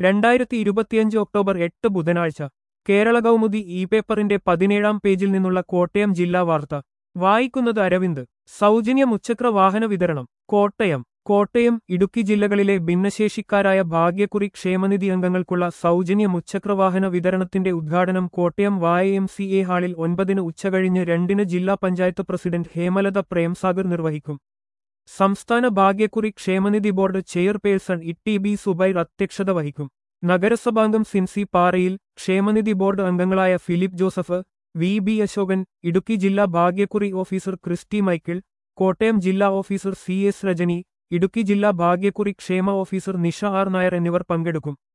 രണ്ടായിരത്തി ഇരുപത്തിയഞ്ച് ഒക്ടോബർ എട്ട് ബുധനാഴ്ച കേരള കൗമുദി ഇ പേപ്പറിന്റെ പതിനേഴാം പേജിൽ നിന്നുള്ള കോട്ടയം ജില്ലാ വാർത്ത വായിക്കുന്നത് അരവിന്ദ് സൗജന്യ മുച്ചക്ര വാഹന വിതരണം കോട്ടയം കോട്ടയം ഇടുക്കി ജില്ലകളിലെ ഭിന്നശേഷിക്കാരായ ഭാഗ്യക്കുറി ക്ഷേമനിധി അംഗങ്ങൾക്കുള്ള സൗജന്യ മുച്ചക്രവാഹന വിതരണത്തിന്റെ ഉദ്ഘാടനം കോട്ടയം വായ എം സി എ ഹാളിൽ ഒൻപതിന് ഉച്ചകഴിഞ്ഞ് രണ്ടിന് ജില്ലാ പഞ്ചായത്ത് പ്രസിഡന്റ് ഹേമലത പ്രേംസാഗർ നിർവഹിക്കും സംസ്ഥാന ഭാഗ്യക്കുറി ക്ഷേമനിധി board chairperson E B Zubair അധ്യക്ഷത വഹിക്കും നഗരസഭാംഗം സിൻസി പാറയിൽ ക്ഷേമനിധി ബോർഡ് അംഗങ്ങളായ Philip Joseph V B Asokan Idukki ജില്ലാ ഭാഗ്യക്കുറി ഓഫീസർ ക്രിസ്റ്റി മൈക്കിൾ കോട്ടയം ജില്ലാ officer C S Rajani Idukki ജില്ലാ ഭാഗ്യക്കുറി ക്ഷേമ ഓഫീസർ നിഷ ആർ നായർ എന്നിവർ പങ്കെടുക്കും